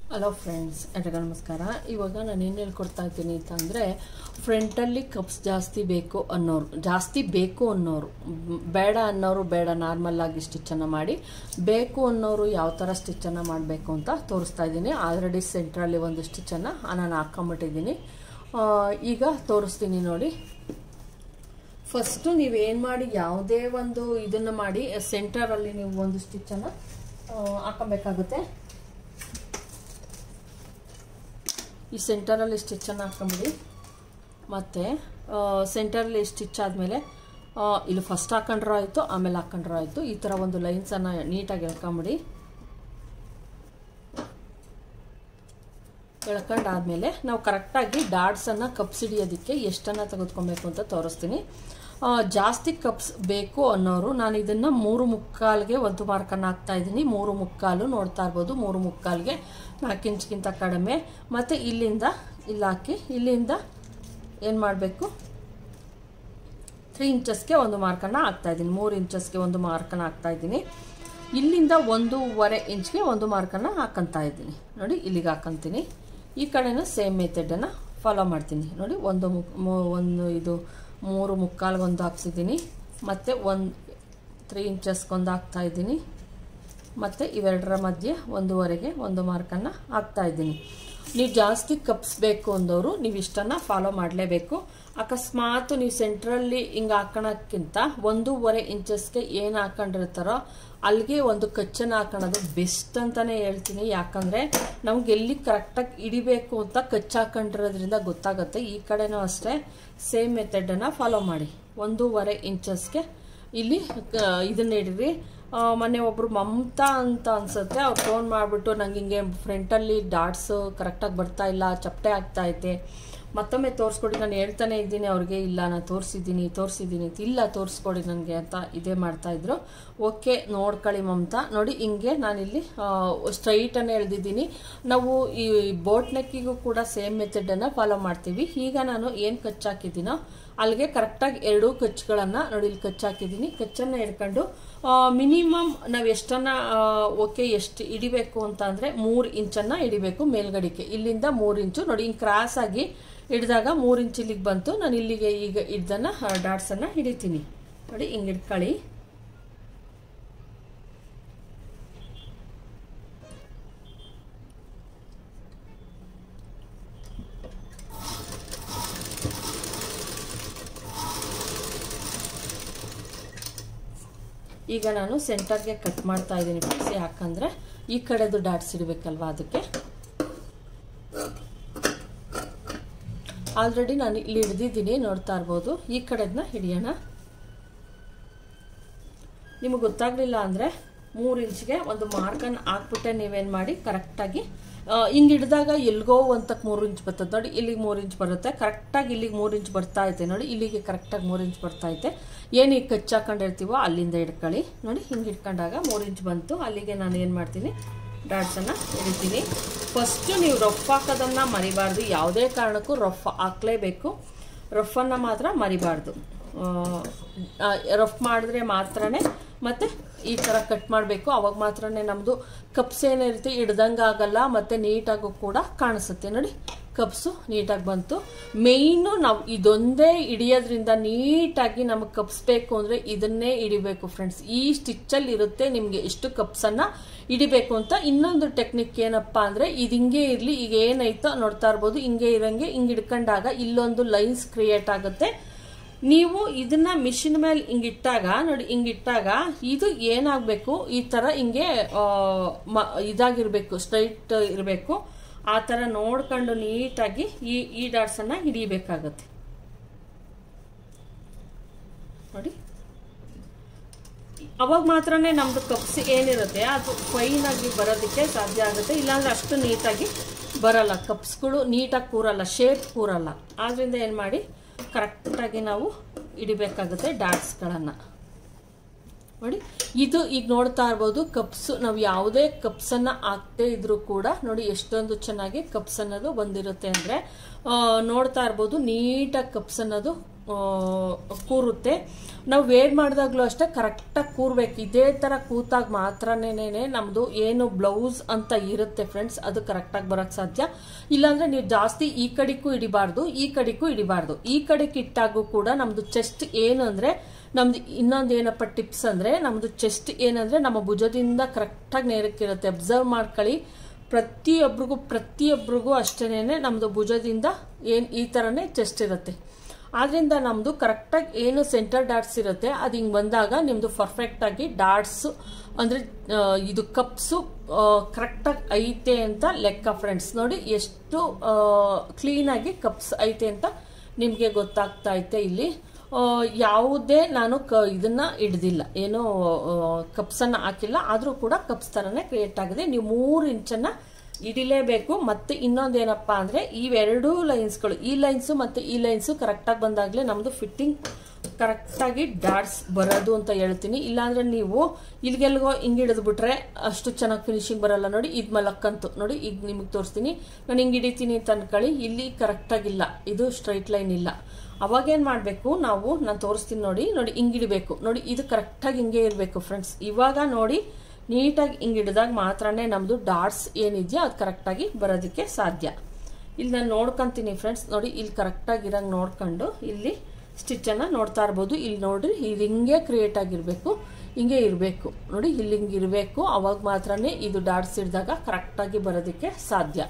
hello friends ಎಲ್ರಿಗೂ ನಮಸ್ಕಾರ ಇವಾಗ ನಾನು ಏನು ಹೇಳ್ಕೊಡ್ತಾ ಇದ್ದೀನಿ ಅಂತಂದರೆ ಫ್ರಂಟಲ್ಲಿ ಕಪ್ಸ್ ಜಾಸ್ತಿ ಬೇಕು ಅನ್ನೋರು ಜಾಸ್ತಿ ಬೇಕು ಅನ್ನೋರು ಮ್, ಬೇಡ ಅನ್ನೋರು ಬೇಡ ನಾರ್ಮಲ್ ಆಗಿ ಸ್ಟಿಚ್ಚನ್ನು ಮಾಡಿ ಬೇಕು ಅನ್ನೋರು ಯಾವ ಥರ ಸ್ಟಿಚ್ಚನ್ನು ಮಾಡಬೇಕು ಅಂತ ತೋರಿಸ್ತಾ ಇದ್ದೀನಿ ಆಲ್ರೆಡಿ ಸೆಂಟ್ರಲ್ಲಿ ಒಂದು ಸ್ಟಿಚ್ಚನ್ನು ನಾನು ಹಾಕ್ಕೊಂಬಿಟ್ಟಿದ್ದೀನಿ ಆ, ಈಗ ತೋರಿಸ್ತೀನಿ ನೋಡಿ ಫಸ್ಟು ನೀವು ಏನು ಮಾಡಿ ಯಾವುದೇ ಒಂದು ಇದನ್ನು ಮಾಡಿ ಸೆಂಟರಲ್ಲಿ ನೀವು ಒಂದು ಸ್ಟಿಚ್ಚನ್ನು ಹಾಕೊಬೇಕಾಗುತ್ತೆ ಈ ಸೆಂಟರಲ್ಲಿ ಸ್ಟಿಚ್ಚನ್ನು ಹಾಕೊಂಬಿಡಿ ಮತ್ತು ಸೆಂಟರಲ್ಲಿ ಸ್ಟಿಚ್ ಆದಮೇಲೆ ಇಲ್ಲಿ ಫಸ್ಟ್ ಹಾಕೊಂಡ್ರೂ ಆಯಿತು ಆಮೇಲೆ ಹಾಕೊಂಡ್ರೂ ಆಯಿತು ಈ ಥರ ಒಂದು ಲೈನ್ಸನ್ನು ನೀಟಾಗಿ ಎಳ್ಕೊಂಬಿಡಿ ಎಳ್ಕೊಂಡಾದ್ಮೇಲೆ ನಾವು ಕರೆಕ್ಟಾಗಿ ಡಾಟ್ಸನ್ನು ಕಪ್ಸ್ ಹಿಡಿಯೋದಕ್ಕೆ ಎಷ್ಟನ್ನು ತೆಗೆದುಕೊಬೇಕು ಅಂತ ತೋರಿಸ್ತೀನಿ ಆ, ಜಾಸ್ತಿ ಕಪ್ಸ್ ಬೇಕು ಅನ್ನೋರು ನಾನು ಇದನ್ನು ಮೂರು ಮುಕ್ಕಾಲ್ಗೆ ಒಂದು ಮಾರ್ಕನ್ನು ಹಾಕ್ತಾ ಇದ್ದೀನಿ ಮೂರು ಮುಕ್ಕಾಲು ನೋಡ್ತಾ ಇರ್ಬೋದು ಮೂರು ಮುಕ್ಕಾಲ್ಗೆ ನಾಲ್ಕು ಇಂಚ್ಗಿಂತ ಕಡಿಮೆ ಮತ್ತು ಇಲ್ಲಿಂದ ಇಲ್ಲಿ ಹಾಕಿ ಇಲ್ಲಿಂದ ಏನು ಮಾಡಬೇಕು ತ್ರೀ ಇಂಚಸ್ಗೆ ಒಂದು ಮಾರ್ಕನ್ನು ಹಾಕ್ತಾ ಇದ್ದೀನಿ ಮೂರು ಇಂಚಸ್ಗೆ ಒಂದು ಮಾರ್ಕನ್ನು ಹಾಕ್ತಾ ಇದ್ದೀನಿ ಇಲ್ಲಿಂದ ಒಂದೂವರೆ ಇಂಚ್ಗೆ ಒಂದು ಮಾರ್ಕನ್ನು ಹಾಕೊಂತ ಇದ್ದೀನಿ ನೋಡಿ ಇಲ್ಲಿಗೆ ಹಾಕೊಂತೀನಿ ಈ ಕಡೆನೂ ಸೇಮ್ ಮೆಥಡನ್ನು ಫಾಲೋ ಮಾಡ್ತೀನಿ ನೋಡಿ ಒಂದು ಮುಕ್ ಮೂ- ಒಂದು ಇದು ಮೂರು ಮುಕ್ಕಾಲ್ಗೆ ಒಂದು ಹಾಕ್ಸಿದ್ದೀನಿ ಮತ್ತು ಒಂದು ತ್ರೀ ಇಂಚಸ್ಗೊಂದು ಹಾಕ್ತಾ ಇದ್ದೀನಿ ಮತ್ತು ಇವೆರಡರ ಮಧ್ಯೆ ಒಂದೂವರೆಗೆ ಒಂದು ಮಾರ್ಕನ್ನು ಹಾಕ್ತಾ ಇದ್ದೀನಿ ನೀವು ಜಾಸ್ತಿ ಕಪ್ಸ್ ಬೇಕು ಅಂದವರು ನೀವು ಇಷ್ಟನ್ನು ಫಾಲೋ ಮಾಡಲೇಬೇಕು ಅಕಸ್ಮಾತ್ ನೀವು ಸೆಂಟ್ರಲ್ಲಿ ಹಿಂಗೆ ಹಾಕೋಣಕ್ಕಿಂತ ಒಂದೂವರೆ ಇಂಚಸ್ಗೆ ಏನು ಹಾಕೊಂಡಿರ್ತಾರೋ ಅಲ್ಲಿಗೆ ಒಂದು ಕಚ್ಚನ್ನು ಹಾಕೊಳ್ಳೋದು ಬೆಸ್ಟ್ ಅಂತಲೇ ಹೇಳ್ತೀನಿ ಯಾಕಂದರೆ ನಮ್ಗೆ ಎಲ್ಲಿ ಕರೆಕ್ಟಾಗಿ ಹಿಡಿಬೇಕು ಅಂತ ಕಚ್ಚು ಹಾಕೊಂಡಿರೋದ್ರಿಂದ ಗೊತ್ತಾಗುತ್ತೆ ಈ ಕಡೆನೂ ಅಷ್ಟೇ ಸೇಮ್ ಮೆಥಡನ್ನು ಫಾಲೋ ಮಾಡಿ ಒಂದೂವರೆ ಇಂಚಸ್ಗೆ ಇಲ್ಲಿ ಇದನ್ನ ಹಿಡಿದ್ರಿ ಆ, ಮೊನ್ನೆ ಒಬ್ರು ಮಮತಾ ಅಂತ ಅನ್ಸುತ್ತೆ ಅವ್ರು ಫೋನ್ ಮಾಡಿಬಿಟ್ಟು ನಂಗೆ ಹಿಂಗೆ ಫ್ರಂಟಲ್ಲಿ ಡಾಟ್ಸ್ ಕರೆಕ್ಟಾಗಿ ಬರ್ತಾ ಇಲ್ಲ ಚಪ್ಪಟೆ ಆಗ್ತಾ ಐತೆ ಮತ್ತೊಮ್ಮೆ ತೋರಿಸ್ಕೊಡಿ ನಾನು ಹೇಳ್ತಾನೆ ಇದ್ದೀನಿ ಅವ್ರಿಗೆ ಇಲ್ಲ ನಾನು ತೋರಿಸಿದ್ದೀನಿ ತೋರಿಸಿದ್ದೀನಿ ಅಂತ ಇಲ್ಲ ತೋರಿಸ್ಕೊಡಿ ನನಗೆ ಅಂತ ಇದೇ ಮಾಡ್ತಾ ಇದ್ರು ಓಕೆ ನೋಡ್ಕೊಳ್ಳಿ ಮಮತಾ ನೋಡಿ ಹಿಂಗೆ ನಾನಿಲ್ಲಿ ಸ್ಟ್ರೈಟನ್ನು ಎಳ್ದಿದ್ದೀನಿ ನಾವು ಈ ಬೋಟ್ ನೆಕ್ಕಿಗೂ ಕೂಡ ಸೇಮ್ ಮೆಥಡನ್ನು ಫಾಲೋ ಮಾಡ್ತೀವಿ ಈಗ ನಾನು ಏನು ಕಚ್ಚಾಕಿದ್ದೀನೋ ಅಲ್ಲಿಗೆ ಕರೆಕ್ಟಾಗಿ ಎರಡೂ ಕಚ್ಚುಗಳನ್ನು ನೋಡಿ ಇಲ್ಲಿ ಕಚ್ಚಾಕಿದ್ದೀನಿ ಕಚ್ಚನ್ನು ಹಿಡ್ಕೊಂಡು ಮಿನಿಮಮ್ ನಾವು ಎಷ್ಟನ್ನ ಓಕೆ ಎಷ್ಟು ಹಿಡಿಬೇಕು ಅಂತ ಅಂದರೆ ಮೂರು ಇಂಚನ್ನು ಹಿಡಿಬೇಕು ಮೇಲ್ಗಡಿಕೆ ಇಲ್ಲಿಂದ ಮೂರು ಇಂಚು ನೋಡಿ ಹಿಂಗೆ ಕ್ರಾಸ್ ಆಗಿ ಹಿಡಿದಾಗ ಮೂರು ಇಂಚ್ ಇಲ್ಲಿಗೆ ಬಂತು ನಾನು ಇಲ್ಲಿಗೆ ಈಗ ಹಿಡ್ದನ್ನ ಡಾಟ್ಸನ್ನು ಹಿಡಿತೀನಿ ನೋಡಿ ಹಿಂಗೆ ಹಿಡ್ಕೊಳ್ಳಿ ಈಗ ನಾನು ಸೆಂಟರ್ಗೆ ಕಟ್ ಮಾಡ್ತಾ ಇದ್ದೀನಿ ಫ್ರೆಂಡ್ಸ್ ಯಾಕಂದರೆ ಈ ಕಡೆದು ಡಾಟ್ಸ್ ಇಡಬೇಕಲ್ವಾ ಅದಕ್ಕೆ ಆಲ್ರೆಡಿ ನಾನು ಇಲ್ಲಿ ಹಿಡ್ದಿದ್ದೀನಿ ನೋಡ್ತಾ ಇರ್ಬೋದು ಈ ಕಡೆದನ್ನ ಹಿಡಿಯೋಣ ನಿಮಗೆ ಗೊತ್ತಾಗಲಿಲ್ಲ ಅಂದರೆ ಮೂರು ಇಂಚ್ಗೆ ಒಂದು ಮಾರ್ಕನ್ನು ಹಾಕ್ಬಿಟ್ಟೆ ನೀವೇನು ಮಾಡಿ ಕರೆಕ್ಟಾಗಿ ಹಿಂಗೆ ಹಿಡಿದಾಗ ಎಲ್ಗೋ ಅಂತಕ್ಕೆ ಮೂರು ಇಂಚ್ ಬರ್ತದೆ ನೋಡಿ ಇಲ್ಲಿಗೆ ಮೂರು ಇಂಚ್ ಬರುತ್ತೆ ಕರೆಕ್ಟಾಗಿ ಇಲ್ಲಿಗೆ ಮೂರು ಇಂಚ್ ಬರ್ತಾ ಐತೆ ನೋಡಿ ಇಲ್ಲಿಗೆ ಕರೆಕ್ಟಾಗಿ ಮೂರು ಇಂಚ್ ಬರ್ತಾ ಐತೆ ಏನು ಈಗ ಕಚ್ಚಾಕೊಂಡಿರ್ತೀವೋ ಅಲ್ಲಿಂದ ಹಿಡ್ಕೊಳ್ಳಿ ನೋಡಿ ಹಿಂಗೆ ಹಿಡ್ಕೊಂಡಾಗ ಮೂರು ಇಂಚ್ ಬಂತು ಅಲ್ಲಿಗೆ ನಾನು ಏನು ಮಾಡ್ತೀನಿ ಡಾಟ್ಸನ್ನು ಹಿಡಿತೀನಿ ಫಸ್ಟು ನೀವು ರಫ್ ಹಾಕೋದನ್ನು ಮರಿಬಾರ್ದು ಯಾವುದೇ ಕಾರಣಕ್ಕೂ ರಫ್ ಹಾಕಲೇಬೇಕು ರಫನ್ನು ಮಾತ್ರ ಮರಿಬಾರ್ದು ರಫ್ ಮಾಡಿದ್ರೆ ಮಾತ್ರನೇ ಮತ್ತು ಈ ಥರ ಕಟ್ ಮಾಡಬೇಕು ಅವಾಗ ಮಾತ್ರನೇ ನಮ್ಮದು ಕಪ್ಸ್ ಏನಿರುತ್ತೆ ಹಿಡ್ದಂಗೆ ಆಗಲ್ಲ ಮತ್ತು ನೀಟಾಗೂ ಕೂಡ ಕಾಣಿಸುತ್ತೆ ನೋಡಿ ಕಪ್ಸು ನೀಟಾಗಿ ಬಂತು ಮೇಯ್ನು ನಾವು ಇದೊಂದೇ ಹಿಡಿಯೋದ್ರಿಂದ ನೀಟಾಗಿ ನಮಗೆ ಕಪ್ಸ್ ಬೇಕು ಅಂದರೆ ಇದನ್ನೇ ಹಿಡಿಬೇಕು ಫ್ರೆಂಡ್ಸ್ ಈ ಸ್ಟಿಚ್ಚಲ್ಲಿ ಇರುತ್ತೆ ನಿಮಗೆ ಎಷ್ಟು ಕಪ್ಸನ್ನು ಹಿಡಿಬೇಕು ಅಂತ ಇನ್ನೊಂದು ಟೆಕ್ನಿಕ್ ಏನಪ್ಪ ಅಂದರೆ ಇದು ಹಿಂಗೆ ಇರಲಿ ಈಗ ಏನಾಯ್ತೋ ನೋಡ್ತಾ ಇರ್ಬೋದು ಹಿಂಗೆ ಇರಂಗೆ ಹಿಂಗೆ ಹಿಡ್ಕೊಂಡಾಗ ಇಲ್ಲೊಂದು ಲೈನ್ಸ್ ಕ್ರಿಯೇಟ್ ಆಗುತ್ತೆ ನೀವು ಇದನ್ನ ಮಿಷಿನ್ ಮೇಲೆ ಹಿಂಗಿಟ್ಟಾಗ ನೋಡಿ ಹಿಂಗಿಟ್ಟಾಗ ಇದು ಏನಾಗಬೇಕು ಈ ಥರ ಹಿಂಗೆ ಆ, ಮ ಇದಾಗಿರ್ಬೇಕು ಸ್ಟ್ರೈಟ್ ಇರಬೇಕು ಆ ಥರ ನೋಡ್ಕೊಂಡು ನೀಟಾಗಿ ಈ ಈ ಡಾಟ್ಸನ್ನು ಹಿಡಿಬೇಕಾಗತ್ತೆ ನೋಡಿ ಅವಾಗ ಮಾತ್ರನೇ ನಮ್ದು ಕಪ್ಸ್ ಏನಿರುತ್ತೆ ಅದು ಫೈನ್ ಆಗಿ ಬರೋದಕ್ಕೆ ಸಾಧ್ಯ ಆಗುತ್ತೆ ಇಲ್ಲಾಂದ್ರೆ ಅಷ್ಟು ನೀಟಾಗಿ ಬರಲ್ಲ ಕಪ್ಸ್ಗಳು ನೀಟಾಗಿ ಕೂರಲ್ಲ ಶೇಪ್ ಕೂರಲ್ಲ ಆದ್ರಿಂದ ಏನು ಮಾಡಿ ಕರೆಕ್ಟಾಗಿ ನಾವು ಹಿಡಿಬೇಕಾಗುತ್ತೆ ಡಾಟ್ಸ್ಗಳನ್ನು ನೋಡಿ ಇದು ಈಗ ನೋಡ್ತಾ ಇರ್ಬೋದು ಕಪ್ಸ್ ನಾವು ಯಾವುದೇ ಕಪ್ಸನ್ನು ಹಾಕ್ದೇ ಇದ್ರೂ ಕೂಡ ನೋಡಿ ಎಷ್ಟೊಂದು ಚೆನ್ನಾಗಿ ಕಪ್ಸ್ ಅನ್ನೋದು ಬಂದಿರುತ್ತೆ ಅಂದರೆ ನೋಡ್ತಾ ಇರ್ಬೋದು ನೀಟಾಗಿ ಕಪ್ಸ್ ಅನ್ನೋದು ಆ, ಕೂರುತ್ತೆ ನಾವು ವೇರ್ ಮಾಡಿದಾಗಲೂ ಅಷ್ಟೇ ಕರೆಕ್ಟಾಗಿ ಕೂರ್ಬೇಕು ಇದೇ ಥರ ಕೂತಾಗ ಮಾತ್ರನೇ ನಮ್ಮದು ಏನು ಬ್ಲೌಸ್ ಅಂತ ಇರುತ್ತೆ ಫ್ರೆಂಡ್ಸ್ ಅದು ಕರೆಕ್ಟಾಗಿ ಬರೋಕ್ಕೆ ಸಾಧ್ಯ ಇಲ್ಲಾಂದರೆ ನೀವು ಜಾಸ್ತಿ ಈ ಕಡೆಗೂ ಹಿಡಿಬಾರ್ದು ಈ ಕಡೆಗೂ ಹಿಡಿಬಾರ್ದು ಈ ಕಡೆಗೆ ಇಟ್ಟಾಗೂ ಕೂಡ ನಮ್ಮದು ಚೆಸ್ಟ್ ಏನು ಅಂದರೆ ನಮ್ದು ಇನ್ನೊಂದು ಏನಪ್ಪ ಟಿಪ್ಸ್ ಅಂದರೆ ನಮ್ಮದು ಚೆಸ್ಟ್ ಏನಂದರೆ ನಮ್ಮ ಭುಜದಿಂದ ಕರೆಕ್ಟಾಗಿ ನೇರಕ್ಕಿರುತ್ತೆ ಅಬ್ಸರ್ವ್ ಮಾಡ್ಕೊಳ್ಳಿ ಪ್ರತಿಯೊಬ್ಬರಿಗೂ ಪ್ರತಿಯೊಬ್ಬರಿಗೂ ಅಷ್ಟೇನೆ ನಮ್ಮದು ಭುಜದಿಂದ ಏನು ಈ ಥರನೇ ಚೆಸ್ಟ್ ಇರುತ್ತೆ ಆದ್ರಿಂದ ನಮ್ಮದು ಕರೆಕ್ಟಾಗಿ ಏನು ಸೆಂಟರ್ ಡಾಟ್ಸ್ ಇರುತ್ತೆ ಅದು ಹಿಂಗೆ ಬಂದಾಗ ನಿಮ್ಮದು ಪರ್ಫೆಕ್ಟಾಗಿ ಡಾಟ್ಸ್ ಅಂದರೆ ಇದು ಕಪ್ಸು ಕರೆಕ್ಟಾಗಿ ಐತೆ ಅಂತ ಲೆಕ್ಕ ಫ್ರೆಂಡ್ಸ್ ನೋಡಿ ಎಷ್ಟು ಕ್ಲೀನಾಗಿ ಕಪ್ಸ್ ಐತೆ ಅಂತ ನಿಮಗೆ ಗೊತ್ತಾಗ್ತಾ ಐತೆ ಇಲ್ಲಿ ಆ, ಯಾವುದೇ ನಾನು ಕ ಇದನ್ನ ಹಿಡ್ದಿಲ್ಲ ಏನೋ ಕಪ್ಸನ್ನು ಹಾಕಿಲ್ಲ ಆದರೂ ಕೂಡ ಕಪ್ಸ್ ಥರನೇ ಕ್ರಿಯೇಟ್ ಆಗಿದೆ ನೀವು ಮೂರು ಇಂಚನ್ನು ಹಿಡಿಲೇಬೇಕು ಮತ್ತೆ ಇನ್ನೊಂದೇನಪ್ಪ ಅಂದರೆ ಇವೆರಡೂ ಲೈನ್ಸ್ಗಳು ಈ ಲೈನ್ಸು ಮತ್ತು ಈ ಲೈನ್ಸು ಕರೆಕ್ಟಾಗಿ ಬಂದಾಗಲೇ ನಮ್ಮದು ಫಿಟ್ಟಿಂಗ್ ಕರೆಕ್ಟಾಗಿ ಡಾಟ್ಸ್ ಬರೋದು ಅಂತ ಹೇಳ್ತೀನಿ ಇಲ್ಲಾಂದ್ರೆ ನೀವು ಇಲ್ಗೆಲ್ಗೋ ಹಿಂಗೆ ಹಿಡಿದ್ಬಿಟ್ರೆ ಅಷ್ಟು ಚೆನ್ನಾಗಿ ಫಿನಿಶಿಂಗ್ ಬರಲ್ಲ ನೋಡಿ ಇದು ಮಲಕ್ಕಂತು ನೋಡಿ ಈಗ ನಿಮಗೆ ತೋರಿಸ್ತೀನಿ ನಾನು ಹಿಂಗೆ ಹಿಡಿತೀನಿ ಅಂತ ಅನ್ಕೊಳ್ಳಿ ಇಲ್ಲಿ ಕರೆಕ್ಟಾಗಿಲ್ಲ ಇದು ಸ್ಟ್ರೈಟ್ ಲೈನ್ ಇಲ್ಲ ಅವಾಗೇನು ಮಾಡಬೇಕು ನಾವು ನಾನು ತೋರಿಸ್ತೀನಿ ನೋಡಿ ನೋಡಿ ಹಿಂಗೆ ಹಿಡಿಬೇಕು ನೋಡಿ ಇದು ಕರೆಕ್ಟಾಗಿ ಹಿಂಗೆ ಇರಬೇಕು ಫ್ರೆಂಡ್ಸ್ ಇವಾಗ ನೋಡಿ ನೀಟಾಗಿ ಹಿಂಗೆ ಹಿಡಿದಾಗ ಮಾತ್ರನೇ ನಮ್ಮದು ಡಾಟ್ಸ್ ಏನಿದೆಯೋ ಅದು ಕರೆಕ್ಟಾಗಿ ಬರೋದಕ್ಕೆ ಸಾಧ್ಯ ಇಲ್ಲಿ ನಾನು ನೋಡ್ಕೊಂತೀನಿ ಫ್ರೆಂಡ್ಸ್ ನೋಡಿ ಇಲ್ಲಿ ಕರೆಕ್ಟಾಗಿ ಇರಂಗೆ ನೋಡ್ಕೊಂಡು ಇಲ್ಲಿ ಸ್ಟಿಚ್ಚನ್ನು ನೋಡ್ತಾ ಇರ್ಬೋದು ಇಲ್ಲಿ ನೋಡ್ರಿ ಇದು ಹಿಂಗೆ ಕ್ರಿಯೇಟ್ ಆಗಿರಬೇಕು ಹಿಂಗೆ ಇರಬೇಕು ನೋಡಿ ಇಲ್ಲಿ ಹಿಂಗೆ ಇರಬೇಕು ಅವಾಗ ಮಾತ್ರನೇ ಇದು ಡಾಟ್ಸ್ ಹಿಡಿದಾಗ ಕರೆಕ್ಟಾಗಿ ಬರೋದಕ್ಕೆ ಸಾಧ್ಯ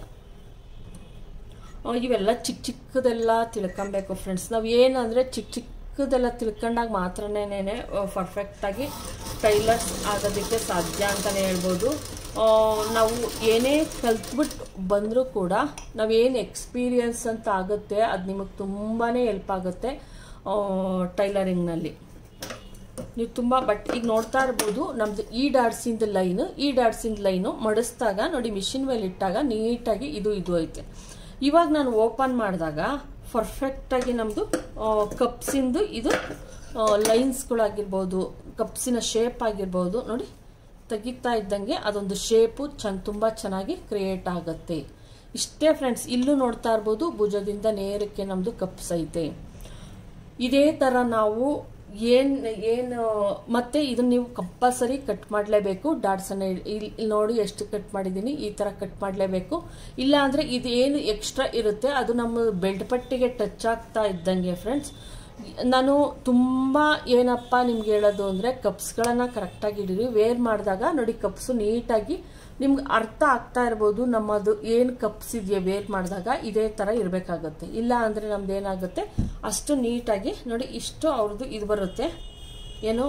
ಆ, ಇವೆಲ್ಲ ಚಿಕ್ಕ ಚಿಕ್ಕದೆಲ್ಲ ತಿಳ್ಕೊಬೇಕು ಫ್ರೆಂಡ್ಸ್ ನಾವು ಏನಂದರೆ ಚಿಕ್ಕ ಚಿಕ್ಕದೆಲ್ಲ ತಿಳ್ಕೊಂಡಾಗ ಮಾತ್ರನೇ ಪರ್ಫೆಕ್ಟಾಗಿ ಟೈಲರ್ಸ್ ಆಗೋದಕ್ಕೆ ಸಾಧ್ಯ ಅಂತಲೇ ಹೇಳ್ಬೋದು ಆ, ನಾವು ಏನೇ ಕಲ್ತ್ಬಿಟ್ಟು ಬಂದರೂ ಕೂಡ ನಾವೇನು ಎಕ್ಸ್ಪೀರಿಯನ್ಸ್ ಅಂತ ಆಗುತ್ತೆ ಅದು ನಿಮಗೆ ತುಂಬಾ ಹೆಲ್ಪ್ ಆಗುತ್ತೆ ಟೈಲರಿಂಗ್ನಲ್ಲಿ ನೀವು ತುಂಬ ಬಟ್ ಈಗ ನೋಡ್ತಾ ಇರ್ಬೋದು ನಮ್ದು ಈ ಡಾಟ್ಸಿಂದ ಲೈನು ಈ ಡಾಟ್ಸಿಂದ ಲೈನು ಮಡಿಸ್ದಾಗ ನೋಡಿ ಮಿಷಿನ್ ಮೇಲೆ ಇಟ್ಟಾಗ ನೀಟಾಗಿ ಇದು ಇದು ಐತೆ ಇವಾಗ ನಾನು ಓಪನ್ ಮಾಡಿದಾಗ ಪರ್ಫೆಕ್ಟಾಗಿ ನಮ್ಮದು ಕಪ್ಸಿಂದು ಇದು ಲೈನ್ಸ್ಗಳಾಗಿರ್ಬೋದು ಕಪ್ಸಿನ ಶೇಪ್ ಆಗಿರ್ಬೋದು ನೋಡಿ ತೆಗಿತಾ ಇದ್ದಂಗೆ ಅದೊಂದು ಶೇಪು ಚೆನ್ನ ತುಂಬ ಚೆನ್ನಾಗಿ ಕ್ರಿಯೇಟ್ ಆಗುತ್ತೆ ಇಷ್ಟೇ ಫ್ರೆಂಡ್ಸ್ ಇಲ್ಲೂ ನೋಡ್ತಾ ಇರ್ಬೋದು ಭುಜದಿಂದ ನೇರಕ್ಕೆ ನಮ್ಮದು ಕಪ್ಸ್ ಐತೆ ಇದೇ ಥರ ನಾವು ಏನ್ ಏನು ಮತ್ತೆ ಇದನ್ನ ನೀವು ಕಂಪಲ್ಸರಿ ಕಟ್ ಮಾಡಲೇಬೇಕು ಡಾಟ್ಸನ್ನು ಇಲ್ಲಿ ಇಲ್ಲಿ ನೋಡಿ ಎಷ್ಟು ಕಟ್ ಮಾಡಿದ್ದೀನಿ ಈ ಥರ ಕಟ್ ಮಾಡಲೇಬೇಕು ಇಲ್ಲ ಅಂದರೆ ಇದು ಏನು ಎಕ್ಸ್ಟ್ರಾ ಇರುತ್ತೆ ಅದು ನಮ್ಮ ಬೆಲ್ಟ್ ಪಟ್ಟಿಗೆ ಟಚ್ ಆಗ್ತಾ ಇದ್ದಂಗೆ ಫ್ರೆಂಡ್ಸ್ ನಾನು ತುಂಬ ಏನಪ್ಪ ನಿಮ್ಗೆ ಹೇಳೋದು ಅಂದರೆ ಕಪ್ಸ್ಗಳನ್ನು ಕರೆಕ್ಟಾಗಿ ಇಡೀರಿ ವೇರ್ ಮಾಡಿದಾಗ ನೋಡಿ ಕಪ್ಸು ನೀಟಾಗಿ ನಿಮ್ಗೆ ಅರ್ಥ ಆಗ್ತಾ ಇರ್ಬೋದು ನಮ್ಮದು ಏನು ಕಪ್ಸ್ ಇದೆಯಾ ವೇರ್ ಮಾಡಿದಾಗ ಇದೇ ಥರ ಇರಬೇಕಾಗುತ್ತೆ ಇಲ್ಲ ಅಂದರೆ ನಮ್ದು ಏನಾಗುತ್ತೆ ಅಷ್ಟು ನೀಟಾಗಿ ನೋಡಿ ಇಷ್ಟು ಅವ್ರದ್ದು ಇದು ಬರುತ್ತೆ ಏನೋ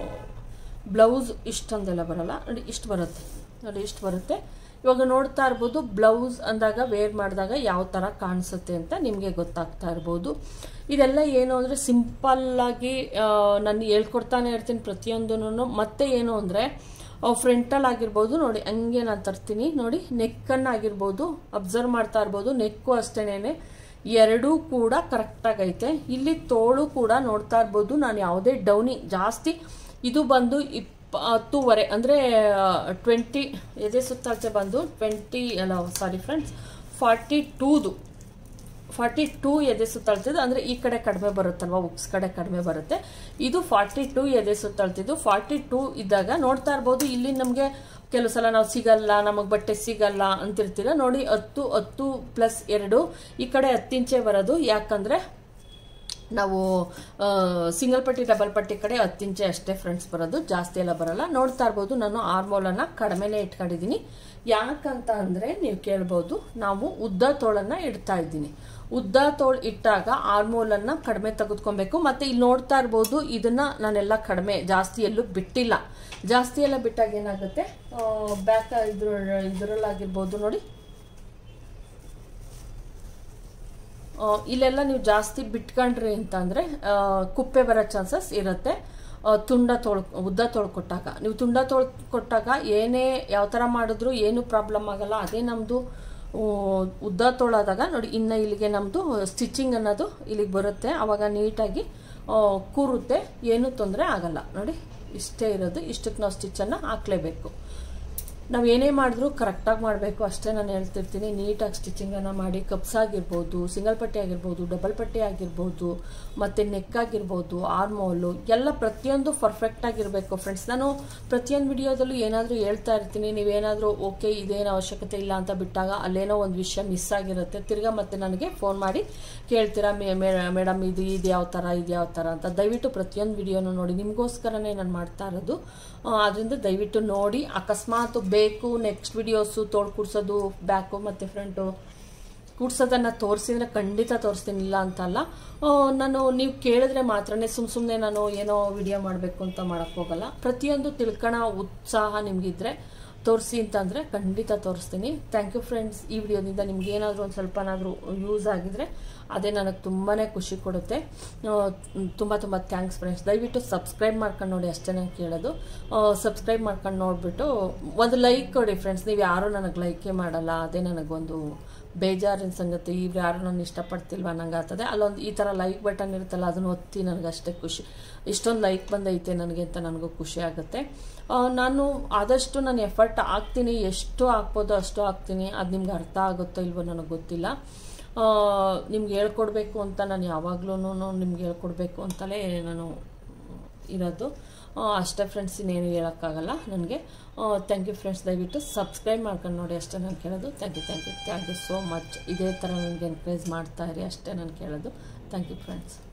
ಬ್ಲೌಸ್ ಇಷ್ಟೊಂದೆಲ್ಲ ಬರಲ್ಲ ನೋಡಿ ಇಷ್ಟು ಬರುತ್ತೆ ನೋಡಿ ಇಷ್ಟು ಬರುತ್ತೆ ಇವಾಗ ನೋಡ್ತಾ ಇರ್ಬೋದು ಬ್ಲೌಸ್ ಅಂದಾಗ ವೇರ್ ಮಾಡಿದಾಗ ಯಾವ ಥರ ಕಾಣಿಸುತ್ತೆ ಅಂತ ನಿಮಗೆ ಗೊತ್ತಾಗ್ತಾ ಇರ್ಬೋದು ಇದೆಲ್ಲ ಏನು ಅಂದರೆ ಸಿಂಪಲ್ಲಾಗಿ ನಾನು ಹೇಳ್ಕೊಡ್ತಾನೆ ಇರ್ತೀನಿ ಪ್ರತಿಯೊಂದೂ ಮತ್ತೆ ಏನು ಅಂದರೆ ಫ್ರಂಟಲ್ ಆಗಿರ್ಬೋದು ನೋಡಿ ಹಂಗೆ ನಾನು ತರ್ತೀನಿ ನೋಡಿ ನೆಕ್ಕನ್ನು ಆಗಿರ್ಬೋದು ಅಬ್ಸರ್ವ್ ಮಾಡ್ತಾ ಇರ್ಬೋದು ನೆಕ್ಕು ಅಷ್ಟೇನೆ ಎರಡೂ ಕೂಡ ಕರೆಕ್ಟಾಗೈತೆ ಇಲ್ಲಿ ತೋಳು ಕೂಡ ನೋಡ್ತಾ ಇರ್ಬೋದು ನಾನು ಯಾವುದೇ ಡೌನಿ ಜಾಸ್ತಿ ಇದು ಬಂದು ಇಪ್ಪತ್ತೂವರೆ ಅಂದರೆ ಟ್ವೆಂಟಿ ಎದೆ ಸುತ್ತಾಚೆ ಬಂದು ಟ್ವೆಂಟಿ ಅಲ್ಲ ಸಾರಿ ಫ್ರೆಂಡ್ಸ್ ಫಾರ್ಟಿ ಟೂದು ಫಾರ್ಟಿ ಟೂ ಎದೆ ಸುತ್ತಳ್ತಿದ್ದು ಅಂದರೆ ಈ ಕಡೆ ಕಡಿಮೆ ಬರುತ್ತಲ್ವ ಉಕ್ಸ್ ಕಡೆ ಕಡಿಮೆ ಬರುತ್ತೆ ಇದು ಫಾರ್ಟಿ ಟೂ ಎದೆ ಸುತ್ತಳ್ತಿದ್ದು ಫಾರ್ಟಿ ಟೂ ಇದ್ದಾಗ ನೋಡ್ತಾ ಇರ್ಬೋದು ಇಲ್ಲಿ ನಮಗೆ ಕೆಲವು ಸಲ ನಾವು ಸಿಗಲ್ಲ ನಮಗೆ ಬಟ್ಟೆ ಸಿಗಲ್ಲ ಅಂತಿರ್ತೀರ ನೋಡಿ ಹತ್ತು ಹತ್ತು ಪ್ಲಸ್ ಎರಡು ಈ ಕಡೆ ಹತ್ತು ಇಂಚೆ ಬರೋದು ಯಾಕಂದರೆ ನಾವು ಸಿಂಗಲ್ ಪಟ್ಟಿ ಡಬಲ್ ಪಟ್ಟಿ ಕಡೆ ಹತ್ತು ಇಂಚೆ ಅಷ್ಟೇ ಫ್ರೆಂಡ್ಸ್ ಬರೋದು ಜಾಸ್ತಿ ಎಲ್ಲ ಬರಲ್ಲ ನೋಡ್ತಾ ಇರ್ಬೋದು ನಾನು ಆರ್ಮೋಲನ್ನು ಕಡಿಮೆನೇ ಇಟ್ಕೊಂಡಿದ್ದೀನಿ ಯಾಕಂತ ಅಂದರೆ ನೀವು ಕೇಳ್ಬೋದು ನಾವು ಉದ್ದ ತೋಳನ್ನು ಇಡ್ತಾ ಇದ್ದೀನಿ ಉದ್ದ ತೋಳು ಇಟ್ಟಾಗ ಆರ್ಮೋಲನ್ನು ಕಡಿಮೆ ತೆಗೆದುಕೊಬೇಕು ಮತ್ತು ಇಲ್ಲಿ ನೋಡ್ತಾ ಇರ್ಬೋದು ಇದನ್ನು ನಾನೆಲ್ಲ ಕಡಿಮೆ ಜಾಸ್ತಿ ಎಲ್ಲೂ ಬಿಟ್ಟಿಲ್ಲ ಜಾಸ್ತಿ ಎಲ್ಲ ಬಿಟ್ಟಾಗ ಏನಾಗುತ್ತೆ ಬ್ಯಾಕ್ ಇದ್ರ ಇದರಲ್ಲಾಗಿರ್ಬೋದು ನೋಡಿ ಆ, ಇಲ್ಲೆಲ್ಲ ನೀವು ಜಾಸ್ತಿ ಬಿಟ್ಕೊಂಡ್ರಿ ಅಂತಂದರೆ ಕುಪ್ಪೆ ಬರೋ ಚಾನ್ಸಸ್ ಇರುತ್ತೆ ಆ, ತುಂಡ ತೊಳ್ ಉದ್ದ ತೊಳ್ಕೊಟ್ಟಾಗ ನೀವು ತುಂಡ ತೊಳ್ ಕೊಟ್ಟಾಗ ಏನೇ ಯಾವ ಥರ ಮಾಡಿದ್ರು ಏನು ಪ್ರಾಬ್ಲಮ್ ಆಗಲ್ಲ ಅದೇ ನಮ್ಮದು ಉದ್ದ ತೊಳಾದಾಗ ನೋಡಿ ಇನ್ನು ಇಲ್ಲಿಗೆ ನಮ್ಮದು ಸ್ಟಿಚಿಂಗ್ ಅನ್ನೋದು ಇಲ್ಲಿಗೆ ಬರುತ್ತೆ ಆವಾಗ ನೀಟಾಗಿ ಆ, ಕೂರುತ್ತೆ ಏನೂ ತೊಂದರೆ ಆಗಲ್ಲ ನೋಡಿ ಇಷ್ಟೇ ಇರೋದು ಇಷ್ಟಕ್ಕೆ ನಾವು ಸ್ಟಿಚ್ಚನ್ನು ಹಾಕ್ಲೇಬೇಕು ನಾವು ಏನೇ ಮಾಡಿದ್ರೂ ಕರೆಕ್ಟಾಗಿ ಮಾಡಬೇಕು ಅಷ್ಟೇ ನಾನು ಹೇಳ್ತಿರ್ತೀನಿ ನೀಟಾಗಿ ಸ್ಟಿಚಿಂಗನ್ನು ಮಾಡಿ ಕಪ್ಸ್ ಆಗಿರ್ಬೋದು ಸಿಂಗಲ್ ಪಟ್ಟಿ ಆಗಿರ್ಬೋದು ಡಬಲ್ ಪಟ್ಟಿ ಆಗಿರ್ಬೋದು ಮತ್ತು ನೆಕ್ ಆಗಿರ್ಬೋದು ಆರ್ಮೋಲು ಎಲ್ಲ ಪ್ರತಿಯೊಂದು ಪರ್ಫೆಕ್ಟ್ ಆಗಿರಬೇಕು ಫ್ರೆಂಡ್ಸ್ ನಾನು ಪ್ರತಿಯೊಂದು ವಿಡಿಯೋದಲ್ಲೂ ಏನಾದರೂ ಹೇಳ್ತಾ ಇರ್ತೀನಿ ನೀವೇನಾದರೂ ಓಕೆ ಇದೇನು ಅವಶ್ಯಕತೆ ಇಲ್ಲ ಅಂತ ಬಿಟ್ಟಾಗ ಅಲ್ಲೇನೋ ಒಂದು ವಿಷಯ ಮಿಸ್ ಆಗಿರುತ್ತೆ ತಿರ್ಗಾ ಮತ್ತೆ ನನಗೆ ಫೋನ್ ಮಾಡಿ ಕೇಳ್ತೀರಾ ಮೇಡಮ್ ಇದು ಇದು ಯಾವ ಥರ ಇದು ಯಾವ ಥರ ಅಂತ ದಯವಿಟ್ಟು ಪ್ರತಿಯೊಂದು ವಿಡಿಯೋನು ನೋಡಿ ನಿಮಗೋಸ್ಕರನೇ ನಾನು ಮಾಡ್ತಾ ಇರೋದು ಅದರಿಂದ ದಯವಿಟ್ಟು ನೋಡಿ ಅಕಸ್ಮಾತ್ ಬೇಕು ನೆಕ್ಸ್ಟ್ ವಿಡಿಯೋಸು ತೋಳು ಕೂಡ್ಸೋದು ಬ್ಯಾಕು ಮತ್ತು ಫ್ರಂಟು ಕೂಡ್ಸೋದನ್ನು ತೋರಿಸಿದ್ರೆ ಖಂಡಿತ ತೋರಿಸ್ತೀನಿ ಇಲ್ಲ ಅಂತಲ್ಲ ನಾನು ನೀವು ಕೇಳಿದ್ರೆ ಮಾತ್ರನೇ ಸುಮ್ಮ ಸುಮ್ಮನೆ ನಾನು ಏನೋ ವಿಡಿಯೋ ಮಾಡಬೇಕು ಅಂತ ಮಾಡೋಕ್ಕೆ ಹೋಗಲ್ಲ ಪ್ರತಿಯೊಂದು ತಿಳ್ಕೊಳೋ ಉತ್ಸಾಹ ನಿಮಗಿದ್ರೆ ತೋರಿಸಿ ಅಂತಂದರೆ ಖಂಡಿತ ತೋರಿಸ್ತೀನಿ ಥ್ಯಾಂಕ್ ಯು ಫ್ರೆಂಡ್ಸ್ ಈ ವಿಡಿಯೋದಿಂದ ನಿಮ್ಗೆ ಏನಾದರೂ ಒಂದು ಸ್ವಲ್ಪನಾದರೂ ಯೂಸ್ ಆಗಿದ್ರೆ ಅದೇ ನನಗೆ ತುಂಬಾ ಖುಷಿ ಕೊಡುತ್ತೆ ತುಂಬ ತುಂಬ ಥ್ಯಾಂಕ್ಸ್ ಫ್ರೆಂಡ್ಸ್ ದಯವಿಟ್ಟು ಸಬ್ಸ್ಕ್ರೈಬ್ ಮಾಡ್ಕೊಂಡು ನೋಡಿ ಅಷ್ಟೇ ನಾನು ಕೇಳೋದು ಸಬ್ಸ್ಕ್ರೈಬ್ ಮಾಡ್ಕೊಂಡು ನೋಡಿಬಿಟ್ಟು ಒಂದು ಲೈಕ್ ಕೊಡಿ ಫ್ರೆಂಡ್ಸ್ ನೀವು ಯಾರೂ ನನಗೆ ಲೈಕೇ ಮಾಡಲ್ಲ ಅದೇ ನನಗೊಂದು ಬೇಜಾರಿನ ಸಂಗತಿ ಇವ್ರು ಯಾರು ನಾನು ಇಷ್ಟಪಡ್ತಿಲ್ವ ನಂಗೆ ಆಗ್ತದೆ ಅಲ್ಲೊಂದು ಈ ಥರ ಲೈಕ್ ಬಟನ್ ಇರುತ್ತಲ್ಲ ಅದನ್ನು ಒತ್ತಿ ನನಗೆ ಅಷ್ಟೇ ಖುಷಿ ಇಷ್ಟೊಂದು ಲೈಕ್ ಬಂದೈತೆ ನನಗೆ ಅಂತ ನನಗೂ ಖುಷಿ ಆಗುತ್ತೆ ನಾನು ಆದಷ್ಟು ನಾನು ಎಫರ್ಟ್ ಹಾಕ್ತೀನಿ ಎಷ್ಟು ಹಾಕ್ಬೋದೋ ಅಷ್ಟು ಹಾಕ್ತೀನಿ ಅದು ನಿಮ್ಗೆ ಅರ್ಥ ಆಗುತ್ತೋ ಇಲ್ವೋ ನನಗೆ ಗೊತ್ತಿಲ್ಲ ನಿಮ್ಗೆ ಹೇಳ್ಕೊಡ್ಬೇಕು ಅಂತ ನಾನು ಯಾವಾಗಲೂ ನಿಮ್ಗೆ ಹೇಳ್ಕೊಡ್ಬೇಕು ಅಂತಲೇ ನಾನು ಇರೋದು ಅಷ್ಟೇ ಫ್ರೆಂಡ್ಸ್ ಇನ್ನೇನು ಹೇಳೋಕ್ಕಾಗಲ್ಲ ನನಗೆ ಥ್ಯಾಂಕ್ ಯು ಫ್ರೆಂಡ್ಸ್ ದಯವಿಟ್ಟು ಸಬ್ಸ್ಕ್ರೈಬ್ ಮಾಡ್ಕೊಂಡು ನೋಡಿ ಅಷ್ಟೇ ನಾನು ಕೇಳೋದು thank you thank you thank you so much ಇದೇ ಥರ ನನಗೆ ಎನ್ಕರೇಜ್ ಮಾಡ್ತಾ ಇರಿ ಅಷ್ಟೇ ನಾನು ಕೇಳೋದು ಥ್ಯಾಂಕ್ ಯು ಫ್ರೆಂಡ್ಸ್